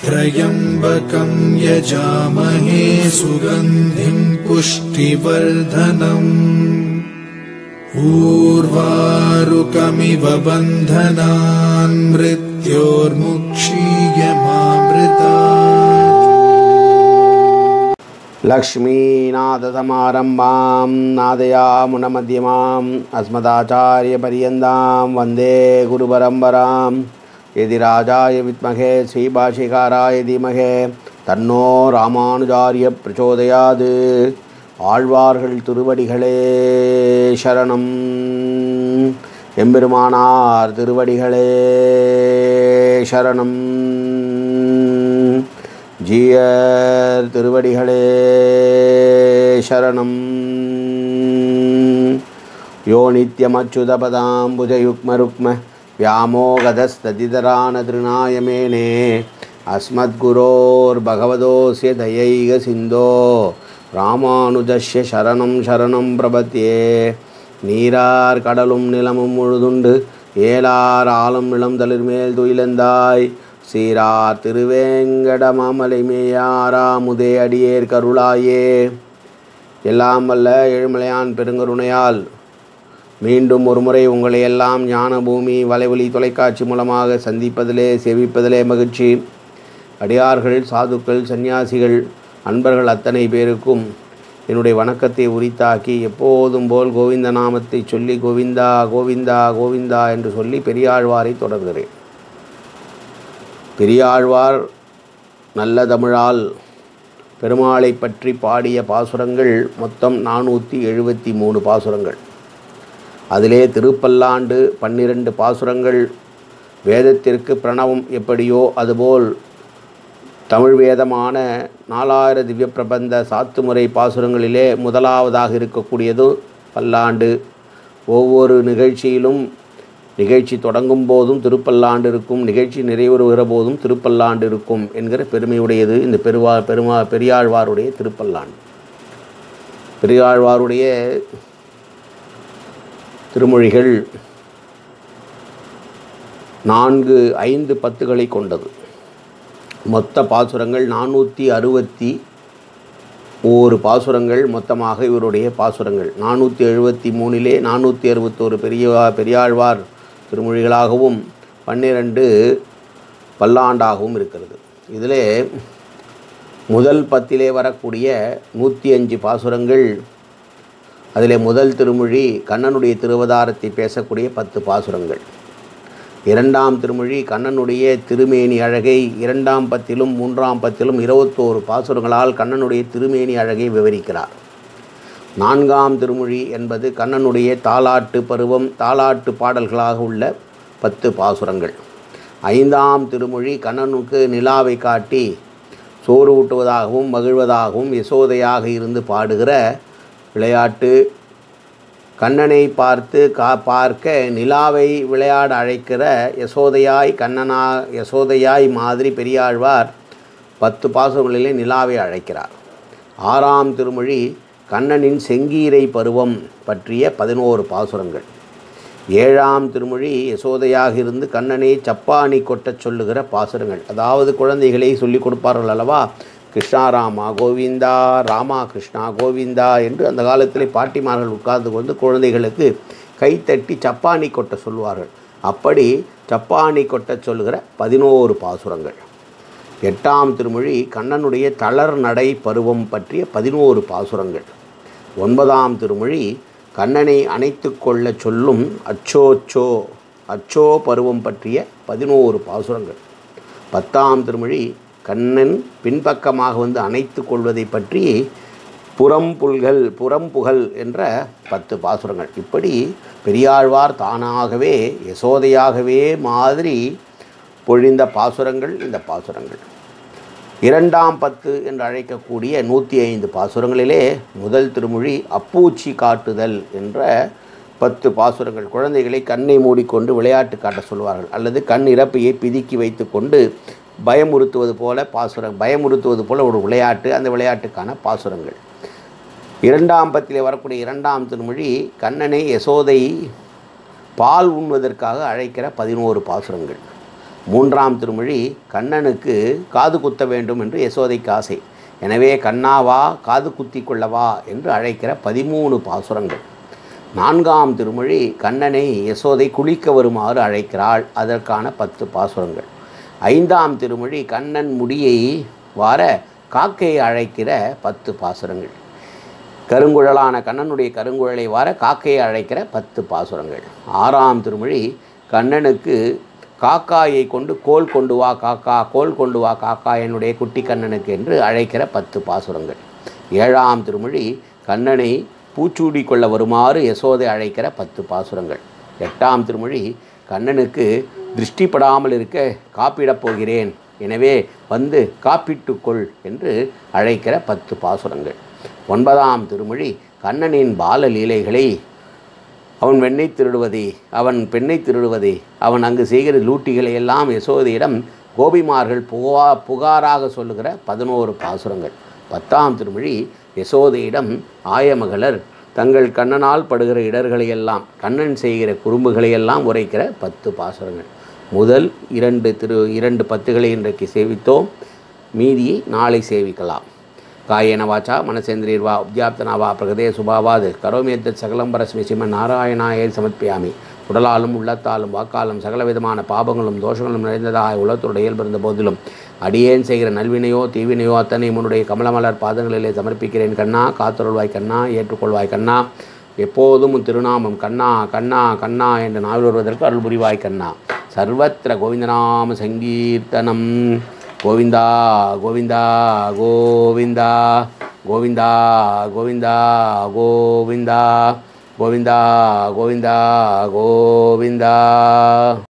त्र्यम्बकं यजामहे सुगन्धिं पुष्टिवर्धनम् ऊर्वारुकमिव बन्धनान् मृत्योर्मुक्षीयमामृतात् लक्ष्मीनाथसमारम्भां नादयामुनमध्यमाम् अस्मदाचार्यपर्यन्तां वन्दे गुरुपरम्परां यदि राजाय विद्महे श्रीभाषिकाराय धीमहे தன்னோ ராமானுஜாரிய பிரச்சோதயாது ஆழ்வார்கள் திருவடிகளே சரணம் எம்பெருமானார் திருவடிகளே சரணம் ஜீயர் திருவடிகளே சரணம் யோ நித்யமச்சுதபதாம்புஜயுக்மருக்ம व्यामोगधस्तदितरानतृणायमेने अस्मद्गुरोर्भगवतोऽस्य दयैக சிந்தோ ராமானுஜஸ்ய சரணம் சரணம் பிரபத்தியே நீரார் கடலும் நிலமும் முழுதுண்டு ஏலார் ஆலம் இளம் தளிர்மேல் துயிலந்தாய் சீரார் திருவேங்கடமாமலை மேயாராமுதே அடியேர் கருளாயே எல்லாம் வல்ல ஏழுமலையான் பெருங்கருணையால் மீண்டும் ஒருமுறை உங்களை எல்லாம் ஞான பூமி வலைவலி தொலைக்காட்சி மூலமாக சந்திப்பதிலே சேவிப்பதிலே மகிழ்ச்சி அடியார்கள் சாதுக்கள் சந்நியாசிகள் அன்பர்கள் அத்தனை பேருக்கும் என்னுடைய வணக்கத்தை உரித்தாக்கி எப்போதும் போல் கோவிந்த நாமத்தை சொல்லி கோவிந்தா கோவிந்தா கோவிந்தா என்று சொல்லி பெரியாழ்வாரை தொடர்கிறேன் பெரியாழ்வார் நல்ல தமிழால் பெருமாளை பற்றி பாடிய பாசுரங்கள் மொத்தம் நானூற்றி எழுபத்தி மூணு பாசுரங்கள் அதிலே திருப்பல்லாண்டு பன்னிரண்டு பாசுரங்கள் வேதத்திற்கு பிரணவம் எப்படியோ அதுபோல் தமிழ் வேதமான நாலாயிர திவ்ய பிரபந்த சாத்துமுறை பாசுரங்களிலே முதலாவதாக இருக்கக்கூடியது பல்லாண்டு ஒவ்வொரு நிகழ்ச்சியிலும் நிகழ்ச்சி தொடங்கும் போதும் திருப்பல்லாண்டு இருக்கும் நிகழ்ச்சி நிறைவேறுகிற போதும் திருப்பல்லாண்டு இருக்கும் என்கிற பெருமையுடையது இந்த பெருவா பெருமா பெரியாழ்வாருடைய திருப்பல்லாண்டு பெரியாழ்வாருடைய திருமொழிகள் நான்கு ஐந்து பத்துகளை கொண்டது மொத்த பாசுரங்கள் நானூற்றி அறுபத்தி ஓரு பாசுரங்கள் மொத்தமாக இவருடைய பாசுரங்கள் நானூற்றி எழுபத்தி மூணிலே நானூற்றி அறுபத்தோரு பெரிய பெரியாழ்வார் திருமொழிகளாகவும் பன்னிரண்டு பல்லாண்டாகவும் இருக்கிறது இதிலே முதல் பத்திலே வரக்கூடிய நூற்றி அஞ்சு பாசுரங்கள் அதில் முதல் திருமொழி கண்ணனுடைய திருவதாரத்தை பேசக்கூடிய பத்து பாசுரங்கள் இரண்டாம் திருமொழி கண்ணனுடைய திருமேனி அழகை இரண்டாம் பத்திலும் மூன்றாம் பத்திலும் இருபத்தோரு பாசுரங்களால் கண்ணனுடைய திருமேனி அழகை விவரிக்கிறார் நான்காம் திருமொழி என்பது கண்ணனுடைய தாலாட்டு பருவம் தாலாட்டு பாடல்களாக உள்ள பத்து பாசுரங்கள் ஐந்தாம் திருமொழி கண்ணனுக்கு நிலாவை காட்டி சோறு ஊட்டுவதாகவும் மகிழ்வதாகவும் யசோதையாக இருந்து பாடுகிற விளையாட்டு கண்ணனை பார்த்து கா பார்க்க நிலாவை விளையாட அழைக்கிற யசோதையாய் கண்ணனா யசோதையாய் மாதிரி பெரியாழ்வார் பத்து பாசுரங்களிலே நிலாவை அழைக்கிறார் ஆறாம் திருமொழி கண்ணனின் செங்கீரை பருவம் பற்றிய பதினோரு பாசுரங்கள் ஏழாம் திருமொழி யசோதையாக இருந்து கண்ணனை சப்பானி கொட்டச் சொல்லுகிற பாசுரங்கள் அதாவது குழந்தைகளை சொல்லிக் கொடுப்பார்கள் அல்லவா கிருஷ்ணா ராமா கோவிந்தா ராமா கிருஷ்ணா கோவிந்தா என்று அந்த காலத்தில் பாட்டிமார்கள் உட்கார்ந்து கொண்டு குழந்தைகளுக்கு கைத்தட்டி சப்பானி கொட்ட சொல்வார்கள் அப்படி சப்பானி கொட்ட சொல்லுகிற பதினோரு பாசுரங்கள் எட்டாம் திருமொழி கண்ணனுடைய தளர் நடை பருவம் பற்றிய பதினோரு பாசுரங்கள் ஒன்பதாம் திருமொழி கண்ணனை அணைத்து கொள்ள சொல்லும் அச்சோச்சோ அச்சோ பருவம் பற்றிய பதினோரு பாசுரங்கள் பத்தாம் திருமொழி கண்ணன் பின்பக்கமாக வந்து அணைத்து கொள்வதை பற்றி புறம்புல்கள் புறம்புகழ் என்ற பத்து பாசுரங்கள் இப்படி பெரியாழ்வார் தானாகவே யசோதையாகவே மாதிரி பொழிந்த பாசுரங்கள் இந்த பாசுரங்கள் இரண்டாம் பத்து என்று அழைக்கக்கூடிய நூற்றி ஐந்து பாசுரங்களிலே முதல் திருமொழி அப்பூச்சி காட்டுதல் என்ற பத்து பாசுரங்கள் குழந்தைகளை கண்ணை மூடிக்கொண்டு விளையாட்டு காட்ட சொல்வார்கள் அல்லது கண் இறப்பையை பிதுக்கி வைத்துக்கொண்டு பயமுறுத்துவது போல பாசுரம் பயமுறுத்துவது போல ஒரு விளையாட்டு அந்த விளையாட்டுக்கான பாசுரங்கள் இரண்டாம் பத்திலே வரக்கூடிய இரண்டாம் திருமொழி கண்ணனை யசோதை பால் உண்வதற்காக அழைக்கிற பதினோரு பாசுரங்கள் மூன்றாம் திருமொழி கண்ணனுக்கு காது குத்த வேண்டும் என்று யசோதைக்கு ஆசை எனவே கண்ணாவா காது குத்தி கொள்ளவா என்று அழைக்கிற பதிமூணு பாசுரங்கள் நான்காம் திருமொழி கண்ணனை யசோதை குளிக்க வருமாறு அழைக்கிறாள் அதற்கான பத்து பாசுரங்கள் ஐந்தாம் திருமொழி கண்ணன் முடியை வார காக்கையை அழைக்கிற பத்து பாசுரங்கள் கருங்குழலான கண்ணனுடைய கருங்குழலை வார காக்கையை அழைக்கிற பத்து பாசுரங்கள் ஆறாம் திருமொழி கண்ணனுக்கு காக்காயை கொண்டு கோல் கொண்டு வா காக்கா கோல் கொண்டு வா காக்கா என்னுடைய குட்டி கண்ணனுக்கு என்று அழைக்கிற பத்து பாசுரங்கள் ஏழாம் திருமொழி கண்ணனை பூச்சூடி கொள்ள வருமாறு யசோதை அழைக்கிற பத்து பாசுரங்கள் எட்டாம் திருமொழி கண்ணனுக்கு திருஷ்டிப்படாமல் இருக்க காப்பிடப் போகிறேன் எனவே வந்து காப்பிட்டுக்கொள் என்று அழைக்கிற பத்து பாசுரங்கள் ஒன்பதாம் திருமொழி கண்ணனின் பால லீலைகளை அவன் வெண்ணை திருடுவதே அவன் பெண்ணை திருடுவதே அவன் அங்கு செய்கிற லூட்டிகளை எல்லாம் யசோதையிடம் கோபிமார்கள் புகா புகாராக சொல்லுகிற பதினோரு பாசுரங்கள் பத்தாம் திருமொழி யசோதையிடம் ஆயமகளர் தங்கள் கண்ணனால் படுகிற இடர்களையெல்லாம் கண்ணன் செய்கிற குறும்புகளையெல்லாம் உரைக்கிற பத்து பாசுரங்கள் முதல் இரண்டு திரு இரண்டு பத்துகளை இன்றைக்கு சேவித்தோம் மீதியை நாளை சேவிக்கலாம் காயேன வாச்சா மனசேந்திரியர்வா உப்யாப்தனா வா பிரகதே சுபாவாது கரோமியத்த சகலம் பரஸ்மி சிம நாராயணாயே சமர்ப்பியாமி உடலாலும் உள்ளத்தாலும் வாக்காலும் சகல விதமான பாபங்களும் தோஷங்களும் நிறைந்ததாக உலகத்தோட இயல்பிருந்த போதிலும் அடியேன் செய்கிற நல்வினையோ தீவினையோ அத்தனை முன்னுடைய கமலமலர் பாதங்களிலே சமர்ப்பிக்கிறேன் கண்ணா காத்தருள்வாய் கண்ணா ஏற்றுக்கொள்வாய் கண்ணா எப்போதும் உன் திருநாமம் கண்ணா கண்ணா கண்ணா என்று நாவில் வருவதற்கு அருள் புரிவாய் கண்ணா சர்வத்திர கோவிந்தநாம சங்கீர்த்தனம் கோவிந்தா கோவிந்தா கோவிந்தா கோவிந்தா கோவிந்தா கோவிந்தா கோவிந்தா கோவிந்தா கோவிந்தா